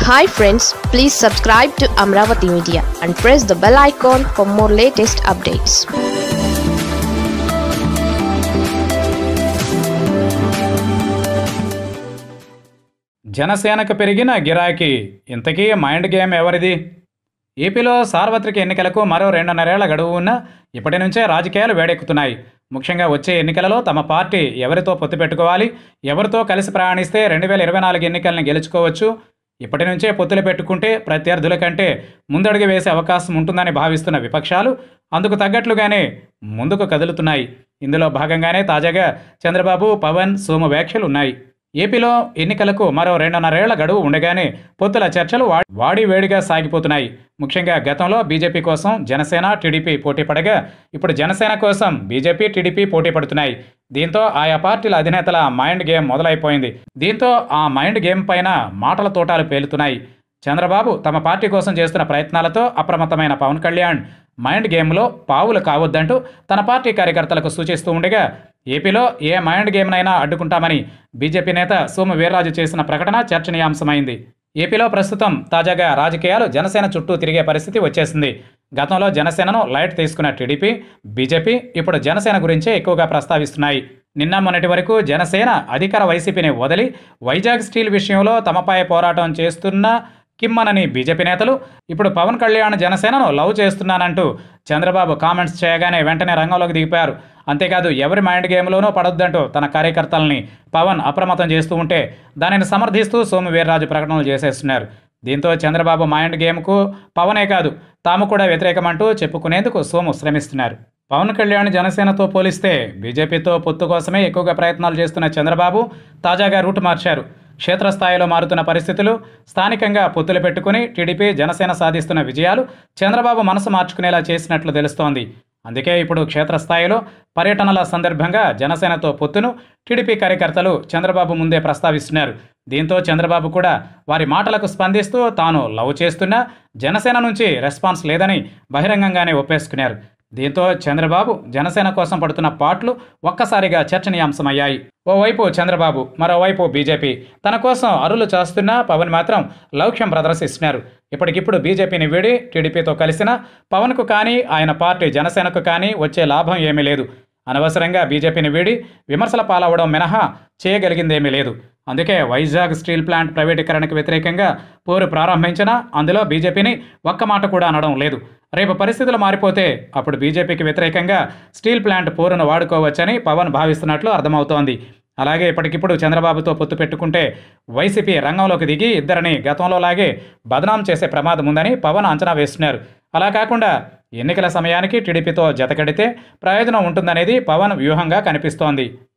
hi friends please subscribe to Amaravati media and press the bell icon for more latest updates జనసేనకు పెరిగిన గిరాకీ ఇంతకీ mind game ఎవరిది ఏపీలో సార్వత్రిక ఎన్నికలకు మరో రెండున్నరేళ్ల గడువు ఉన్న ఇప్పటి నుంచే రాజకీయాలు వేడెక్కుతున్నాయి ముఖ్యంగా వచ్చే ఎన్నికలలో తమ పార్టీ ఎవరితో పొత్తు పెట్టుకోవాలి ఎవరితో కలిసి ప్రయాణిస్తే రెండు వేల ఇరవై నాలుగు ఎన్నికలను గెలుచుకోవచ్చు ఇప్పటి నుంచే పొత్తులు పెట్టుకుంటే ప్రత్యర్థుల కంటే ముందడుగు వేసే అవకాశం ఉంటుందని భావిస్తున్న విపక్షాలు అందుకు తగ్గట్లుగానే ముందుకు కదులుతున్నాయి ఇందులో భాగంగానే తాజాగా చంద్రబాబు పవన్ సోము వ్యాఖ్యలు ఉన్నాయి ఏపీలో ఎన్నికలకు మరో రెండున్నరేళ్ల గడువు ఉండగానే పొత్తుల చర్చలు వా- వాడి వేడిగా సాగిపోతున్నాయి ముఖ్యంగా గతంలో బీజేపీ కోసం జనసేన టీడీపీ పోటీ పడగా ఇప్పుడు జనసేన కోసం బీజేపీ టీడీపీ పోటీ పడుతున్నాయి దీంతో ఆయా పార్టీల అధినేతల మైండ్ గేమ్ మొదలైపోయింది దీంతో ఆ మైండ్ గేమ్ పైన మాటల తోటాలు పేలుతున్నాయి చంద్రబాబు తమ పార్టీ కోసం చేస్తున్న ప్రయత్నాలతో అప్రమత్తమైన పవన్ కళ్యాణ్ మైండ్ గేమ్లో పావులు కావద్దంటూ తన పార్టీ కార్యకర్తలకు సూచిస్తూ ఉండగా ఏపీలో ఏ మైండ్ గేమ్నైనా అడ్డుకుంటామని బీజేపీ నేత సోము వీర్రాజు చేసిన ప్రకటన చర్చనీయాంశమైంది ఏపీలో ప్రస్తుతం తాజాగా రాజకీయాలు జనసేన చుట్టూ తిరిగే పరిస్థితి వచ్చేసింది గతంలో జనసేనను లైట్ తీసుకున్న టీడీపీ బీజేపీ ఇప్పుడు జనసేన గురించే ఎక్కువగా ప్రస్తావిస్తున్నాయి నిన్న మొన్నటి వరకు జనసేన అధికార వైసీపీని వదిలి వైజాగ్ స్టీల్ విషయంలో తమపై పోరాటం చేస్తున్న కిమ్మనని బీజేపీ నేతలు ఇప్పుడు పవన్ కళ్యాణ్ జనసేనను లవ్ చేస్తున్నానంటూ చంద్రబాబు కామెంట్స్ చేయగానే వెంటనే రంగంలోకి దిగిపోయారు అంతేకాదు ఎవరి మైండ్ గేమ్లోనూ పడొద్దంటూ తన కార్యకర్తల్ని పవన్ అప్రమత్తం చేస్తూ ఉంటే దానిని సమర్థిస్తూ సోము వీర్రాజు ప్రకటనలు చేసేస్తున్నారు దీంతో చంద్రబాబు మైండ్ గేమ్కు పవనే కాదు తాము కూడా వ్యతిరేకమంటూ చెప్పుకునేందుకు సోము శ్రమిస్తున్నారు పవన్ కళ్యాణ్ జనసేనతో పోలిస్తే బీజేపీతో పొత్తు కోసమే ఎక్కువగా ప్రయత్నాలు చేస్తున్న చంద్రబాబు తాజాగా రూట్ మార్చారు క్షేత్రస్థాయిలో మారుతున్న పరిస్థితులు స్థానికంగా పొత్తులు పెట్టుకుని టీడీపీ జనసేన సాధిస్తున్న విజయాలు చంద్రబాబు మనసు మార్చుకునేలా చేసినట్లు తెలుస్తోంది అందుకే ఇప్పుడు క్షేత్రస్థాయిలో పర్యటనల సందర్భంగా జనసేనతో పొత్తును టీడీపీ కార్యకర్తలు చంద్రబాబు ముందే ప్రస్తావిస్తున్నారు దీంతో చంద్రబాబు కూడా వారి మాటలకు స్పందిస్తూ తాను లవ్ చేస్తున్నా జనసేన నుంచి రెస్పాన్స్ లేదని బహిరంగంగానే ఒప్పేసుకున్నారు దీంతో చంద్రబాబు జనసేన కోసం పడుతున్న పాట్లు ఒక్కసారిగా చర్చనీయాంశమయ్యాయి ఓవైపు చంద్రబాబు మరోవైపు బీజేపీ తన కోసం అరులు చేస్తున్న పవన్ మాత్రం లౌక్యం ప్రదర్శిస్తున్నారు ఇప్పటికిప్పుడు బీజేపీని వీడి టీడీపీతో కలిసిన పవన్కు కానీ ఆయన పార్టీ జనసేనకు కానీ వచ్చే లాభం ఏమీ లేదు అనవసరంగా బీజేపీని వీడి విమర్శల పాలవడం మినహా చేయగలిగిందేమీ లేదు అందుకే వైజాగ్ స్టీల్ ప్లాంట్ ప్రైవేటీకరణకు వ్యతిరేకంగా పోరు ప్రారంభించినా అందులో బీజేపీని ఒక్క మాట కూడా అనడం లేదు రేపు పరిస్థితులు మారిపోతే అప్పుడు బీజేపీకి వ్యతిరేకంగా స్టీల్ ప్లాంట్ పోరును వాడుకోవచ్చని పవన్ భావిస్తున్నట్లు అర్థమవుతోంది అలాగే ఇప్పటికిప్పుడు చంద్రబాబుతో పొత్తు పెట్టుకుంటే వైసీపీ రంగంలోకి దిగి ఇద్దరిని గతంలో లాగే బదనాం చేసే ప్రమాదం ఉందని పవన్ అంచనా వేస్తున్నారు అలా కాకుండా ఎన్నికల సమయానికి టీడీపీతో జతకడితే ప్రయోజనం ఉంటుందనేది పవన్ వ్యూహంగా కనిపిస్తోంది